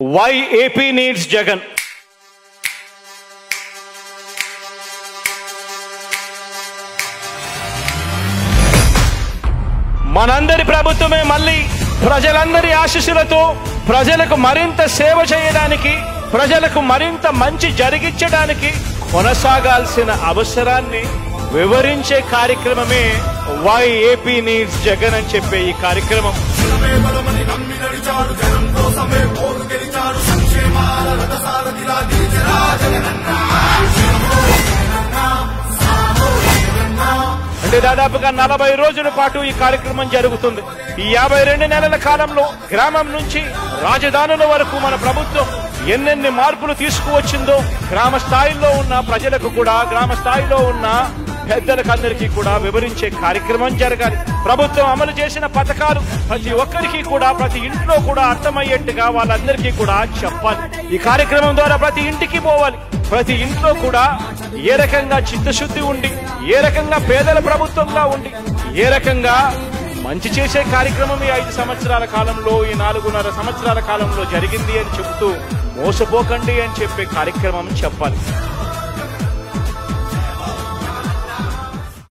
why AP needs Jagan మనందరి ప్రభుత్వమే మళ్ళీ ప్రజలందరి ఆశీస్సులతో ప్రజలకు మరింత సేవ చేయడానికి ప్రజలకు మరింత మంచి జరిగించడానికి కొనసాగాల్సిన అవసరాన్ని వివరించే కార్యక్రమమే వై ఏపీ నీడ్స్ జగన్ అని చెప్పే ఈ కార్యక్రమం అంటే దాదాపుగా నలభై రోజుల పాటు ఈ కార్యక్రమం జరుగుతుంది ఈ యాభై రెండు నెలల కాలంలో గ్రామం నుంచి రాజధానుల వరకు మన ప్రభుత్వం ఎన్నెన్ని మార్పులు తీసుకువచ్చిందో గ్రామ స్థాయిలో ఉన్న ప్రజలకు కూడా గ్రామ స్థాయిలో ఉన్న పెద్దలకు అందరికీ కూడా వివరించే కార్యక్రమం జరగాలి ప్రభుత్వం అమలు చేసిన పథకాలు ప్రతి ఒక్కరికి కూడా ప్రతి ఇంట్లో కూడా అర్థమయ్యేట్టుగా వాళ్ళందరికీ కూడా చెప్పాలి ఈ కార్యక్రమం ద్వారా ప్రతి ఇంటికి పోవాలి ప్రతి ఇంట్లో కూడా ఏ రకంగా చిత్తశుద్ధి ఉండి ఏ రకంగా పేదల ప్రభుత్వంగా ఉండి ఏ రకంగా మంచి చేసే కార్యక్రమం ఈ ఐదు సంవత్సరాల కాలంలో ఈ నాలుగున్నర సంవత్సరాల కాలంలో జరిగింది అని చెబుతూ మోసపోకండి అని చెప్పే కార్యక్రమం చెప్పాలి